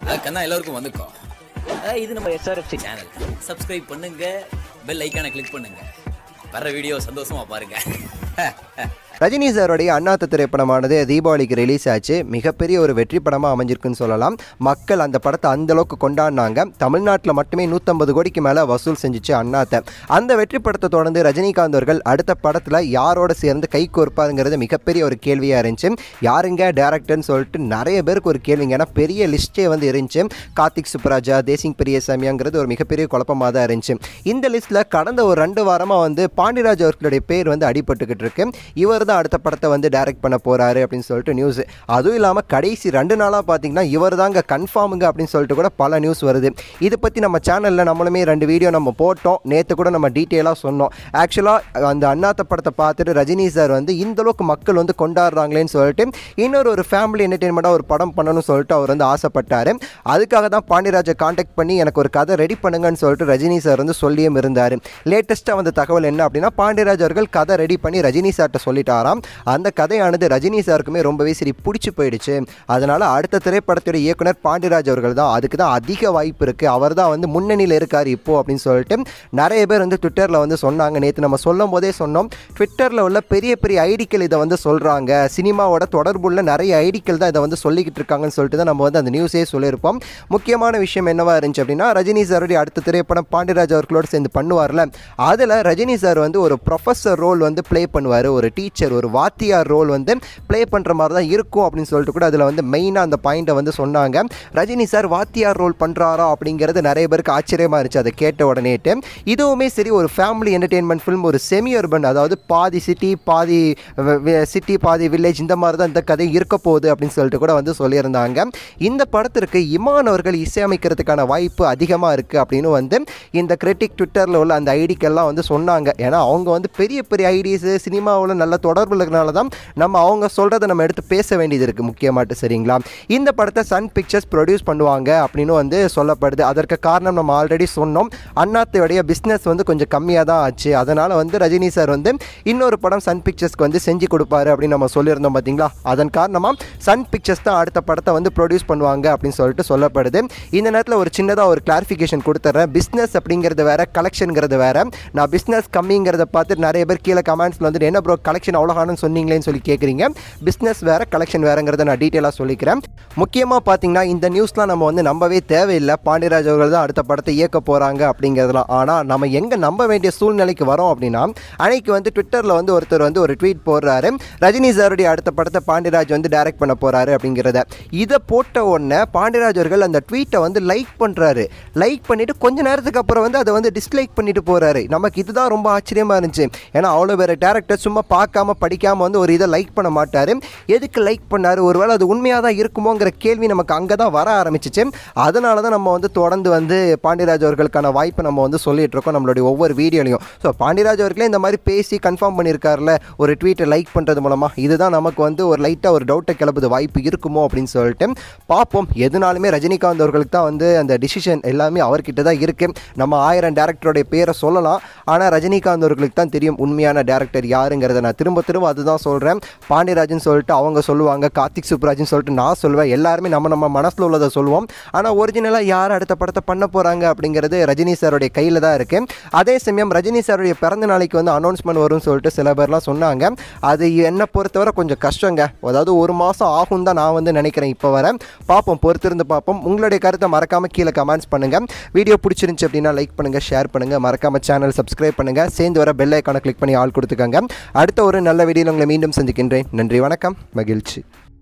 கண்ணா எல்லாருக்கும் வந்துக்கோ அஹ் இது நம்ம எஸ்ஆர்எஃப்சி சேனல் சப்ஸ்கிரைப் பண்ணுங்க பெல் ஐக்கானை கிளிக் பண்ணுங்க வர வீடியோ சந்தோஷமா பாருங்க ரஜினி சாருடைய அண்ணாத்த திரைப்படமானது தீபாவளிக்கு ரிலீஸ் ஆச்சு மிகப்பெரிய ஒரு வெற்றி படமாக அமைஞ்சிருக்குன்னு சொல்லலாம் மக்கள் அந்த படத்தை அந்த அளவுக்கு கொண்டாடினாங்க தமிழ்நாட்டில் மட்டுமே நூற்றம்பது கோடிக்கு மேலே வசூல் செஞ்சுச்சு அண்ணாத்த அந்த வெற்றி படத்தை தொடர்ந்து ரஜினிகாந்த் அவர்கள் அடுத்த படத்தில் யாரோட சேர்ந்து கை கோர்ப்பாருங்கிறது மிகப்பெரிய ஒரு கேள்வியாக இருந்துச்சு யாருங்க டேரக்டர்னு சொல்லிட்டு நிறைய பேருக்கு ஒரு கேள்விங்க ஏன்னா பெரிய லிஸ்ட்டே வந்து இருந்துச்சு கார்த்திக் சுப்ராஜா தேசிங் பெரியசாமியாங்கிறது ஒரு மிகப்பெரிய குழப்பமாக தான் இருந்துச்சு இந்த லிஸ்ட்டில் கடந்த ஒரு ரெண்டு வாரமாக வந்து பாண்டியராஜ் அவர்களுடைய பேர் வந்து அடிபட்டுக்கிட்டு இருக்கு இவர் தான் அடுத்த படத்தை வந்து டைரக்ட் பண்ண போறாரு அப்படின்னு சொல்லிட்டு நியூஸ் அதுவும் இல்லாமல் கடைசி ரெண்டு நாளாக பார்த்தீங்கன்னா இவர் தாங்க கன்ஃபார்முங்க அப்படின்னு சொல்லிட்டு கூட பல நியூஸ் வருது இதை பற்றி நம்ம சேனலில் நம்மளுமே ரெண்டு வீடியோ நம்ம போட்டோம் நேற்று கூட நம்ம டீட்டெயிலாக சொன்னோம் ஆக்சுவலாக அந்த அண்ணாத்த படத்தை பார்த்துட்டு ரஜினி சார் வந்து இந்த அளவுக்கு மக்கள் வந்து கொண்டாடுறாங்களேன்னு சொல்லிட்டு இன்னொரு ஒரு ஃபேமிலி என்டர்டெயின்மெண்ட்டாக ஒரு படம் பண்ணணும்னு சொல்லிட்டு அவர் வந்து ஆசைப்பட்டார் அதுக்காக தான் பாண்டியராஜை காண்டாக்ட் பண்ணி எனக்கு ஒரு கதை ரெடி பண்ணுங்கன்னு சொல்லிட்டு ரஜினி சார் வந்து சொல்லியும் இருந்தார் லேட்டஸ்ட்டாக வந்த தகவல் என்ன அப்படின்னா பாண்டியராஜ் அவர்கள் கதை ரெடி பண்ணி ரஜினி சார்கிட்ட சொல்லிட்டாராம் அந்த கதையானது ரஜினி சாருக்குமே ரொம்பவே சரி பிடிச்சி போயிடுச்சு அதனால் அடுத்த திரைப்படத்துடைய இயக்குனர் பாண்டியராஜ் அவர்கள் தான் அதுக்கு தான் அதிக வாய்ப்பு இருக்குது அவர் தான் வந்து முன்னணியில் இருக்கார் இப்போ அப்படின்னு சொல்லிட்டு நிறைய பேர் வந்து ட்விட்டரில் வந்து சொன்னாங்க நேற்று நம்ம சொல்லும் போதே சொன்னோம் ட்விட்டரில் உள்ள பெரிய பெரிய ஐடிக்கள் இதை வந்து சொல்கிறாங்க சினிமாவோட தொடர்புள்ள நிறைய ஐடிக்கள் தான் இதை வந்து சொல்லிக்கிட்டு இருக்காங்கன்னு சொல்லிட்டு தான் நம்ம வந்து அந்த நியூஸே சொல்லியிருப்போம் முக்கியமான விஷயம் என்னவா இருந்துச்சு அப்படின்னா ரஜினி சாருடைய அடுத்த திரைப்படம் பாண்டியராஜ் அவர்களோடு சேர்ந்து பண்ணுவார்ல அதில் ரஜினி சார் வந்து ஒரு ப்ரொஃபஸர் ரோல் வந்து ப்ளே பண்ணுவார் ஒரு டீச்சர் ஒரு வாத்தியார் ரோல் வந்து ப்ளே பண்ணுற மாதிரி தான் இருக்கும் அப்படின்னு சொல்லிட்டு கூட அதில் வந்து மெயினாக அந்த பாயிண்ட்டை வந்து சொன்னாங்க ரஜினி சார் வாத்தியார் ரோல் பண்ணுறாரா அப்படிங்கிறது நிறைய பேருக்கு ஆச்சரியமாக இருந்துச்சு அதை கேட்ட உடனேட்டு இதுவுமே சரி ஒரு ஃபேமிலி என்டர்டெயின்மெண்ட் ஃபிலிம் ஒரு செமி அர்பன் அதாவது பாதி சிட்டி பாதி சிட்டி பாதி வில்லேஜ் இந்த மாதிரி தான் இந்த கதை இருக்க போகுது அப்படின்னு சொல்லிட்டு கூட வந்து சொல்லியிருந்தாங்க இந்த படத்திற்கு இமான் அவர்கள் இசையமைக்கிறதுக்கான வாய்ப்பு அதிகமாக இருக்குது அப்படின்னு வந்து இந்த கிரிட்டிக் ட்விட்டரில் உள்ள அந்த ஐடிக்கெல்லாம் வந்து சொன்னாங்க ஏன்னா அவங்க வந்து பெரிய பெரிய ஐடிஸு சினிமாவில் நல்ல தொடர்பு இருக்கிறனால தான் நம்ம அவங்க சொல்கிறத நம்ம எடுத்து பேச வேண்டியது இருக்குது முக்கியமாட்டு சரிங்களா இந்த படத்தை சன் பிக்சர்ஸ் ப்ரொடியூஸ் பண்ணுவாங்க அப்படின்னு வந்து சொல்லப்படுது அதற்கு காரணம் நம்ம ஆல்ரெடி சொன்னோம் அண்ணாத்தையுடைய பிஸ்னஸ் வந்து கொஞ்சம் கம்மியாக தான் ஆச்சு அதனால் வந்து ரஜினி சார் வந்து இன்னொரு படம் சன் பிக்சர்ஸ்க்கு வந்து செஞ்சு கொடுப்பாரு அப்படின்னு நம்ம சொல்லியிருந்தோம் பார்த்தீங்களா அதன் காரணமாக சன் பிக்சர்ஸ் தான் அடுத்த படத்தை வந்து ப்ரொடியூஸ் பண்ணுவாங்க அப்படின்னு சொல்லிட்டு சொல்லப்படுது இந்த நேரத்தில் ஒரு சின்னதாக ஒரு கிளாரிஃபிகேஷன் கொடுத்துட்றேன் பிஸ்னஸ் அப்படிங்கிறது வேற கலெக்ஷனுங்கிறது வேற நான் பிஸ்னஸ் கம்மிங்கிறத பார்த்து நிறைய பேர் கீழே கமெண்ட்ஸில் வந்துட்டு என்ன ப்ரோ கலெக்ஷன் அவ்வளோ காணும்னு சொன்னீங்களேன்னு சொல்லி கேட்குறீங்க பிஸ்னஸ் வேற கலெக்ஷன் வேறங்கிறத நான் டீட்டெயிலாக சொல்லிக்கிறேன் முக்கியமாக பார்த்தீங்கன்னா இந்த நியூஸ்லாம் நம்ம வந்து நம்பவே தேவையில்லை பாண்டியராஜ் அவர்கள் தான் அடுத்த படத்தை இயக்க போகிறாங்க அப்படிங்கிறதுலாம் ஆனால் நம்ம எங்கே நம்ப வேண்டிய சூழ்நிலைக்கு வரோம் அப்படின்னா அன்னைக்கு வந்து ட்விட்டரில் வந்து ஒருத்தர் வந்து ஒரு ட்வீட் போடுறாரு ரஜினி சாருடைய அடுத்த படத்தை பாண்டியராஜ் வந்து டைரக்ட் பண்ண போகிறாரு அப்படிங்கிறத இதை போட்ட உடனே பாண்டியராஜ் அவர்கள் அந்த ட்வீட்டை வந்து லைக் பண்ணுறாரு லைக் பண்ணிவிட்டு கொஞ்ச நேரத்துக்கு அப்புறம் வந்து அதை வந்து டிஸ்லைக் பண்ணிட்டு போகிறாரு நமக்கு இதுதான் ரொம்ப ஆச்சரியமாக இருந்துச்சு ஏன்னா அவ்வளோ வேறு டேரக்டர் சும்மா பார்க்காம படிக்காமல் வந்து ஒரு இதை லைக் பண்ண மாட்டார் எதுக்கு லைக் பண்ணார் ஒருவேளை அது உண்மையாக தான் இருக்குமோங்கிற கேள்வி நமக்கு அங்கே தான் வர ஆரம்பிச்சிச்சு அதனால தான் நம்ம வந்து தொடர்ந்து வந்து பாண்டியராஜ் அவர்களுக்கான வாய்ப்பை நம்ம வந்து சொல்லிட்டு இருக்கோம் நம்மளுடைய ஒவ்வொரு வீடியோலையும் ஸோ பாண்டியராஜ் அவர்களே இந்த மாதிரி பேசி கன்ஃபார்ம் பண்ணியிருக்காருல ஒரு ட்வீட்டை லைக் பண்ணுறது மூலமாக இதுதான் நமக்கு வந்து ஒரு லைட்டாக ஒரு டவுட்டை கிளப்புது வாய்ப்பு இருக்குமோ அப்படின்னு சொல்லிட்டு பார்ப்போம் எதுனாலுமே ரஜினிகாந்த் அவர்களுக்கு தான் வந்து அந்த டிசிஷன் எல்லாமே அவர்கிட்ட தான் இருக்குது நம்ம ஆயிரம் டேரக்டருடைய பேரை சொல்லலாம் ஆனால் ரஜினிகாந்த் அவர்களுக்கு தான் தெரியும் உண்மையான டேரக்டர் யாருங்கிறத நான் திரும்ப திரும்ப அதுதான் சொல்கிறேன் பாண்டியராஜன் சொல்லிட்டு அவங்க சொல்லுவாங்க கார்த்திக் சுப்ராஜ்னு சொல்லிட்டு நான் சொல்லுவேன் எல்லாருமே நம்ம நம்ம மனசில் உள்ளதை சொல்லுவோம் ஆனால் ஒரிஜினலாக யார் அடுத்த படத்தை பண்ண போகிறாங்க அப்படிங்கிறது ரஜினி சாருடைய கையில் தான் இருக்குது அதே சமயம் ரஜினி சாருடைய பிறந்த நாளைக்கு வந்து அனௌன்ஸ்மெண்ட் வரும்னு சொல்லிட்டு சில பேர்லாம் சொன்னாங்க அது என்னை பொறுத்தவரை கொஞ்சம் கஷ்டங்க அதாவது ஒரு மாதம் ஆகும் தான் நான் வந்து நினைக்கிறேன் இப்போ வர பார்ப்போம் பொறுத்திருந்து பார்ப்போம் உங்களுடைய கருத்தை மறக்காமல் கீழே கமெண்ட்ஸ் பண்ணுங்கள் வீடியோ பிடிச்சிருந்துச்சு அப்படின்னா லைக் பண்ணுங்கள் ஷேர் பண்ணுங்கள் மறக்காமல் சேனல் சப்ஸ்கிரைப் பண்ணுங்கள் சேர்ந்து வர பெல் ஐக்கானை கிளிக் பண்ணி ஆள் கொடுத்துக்கோங்க அடுத்த ஒரு நல்ல வீடியோவில் உங்களை மீண்டும் சந்திக்கின்றேன் நன்றி வணக்கம் மகிழ்ச்சி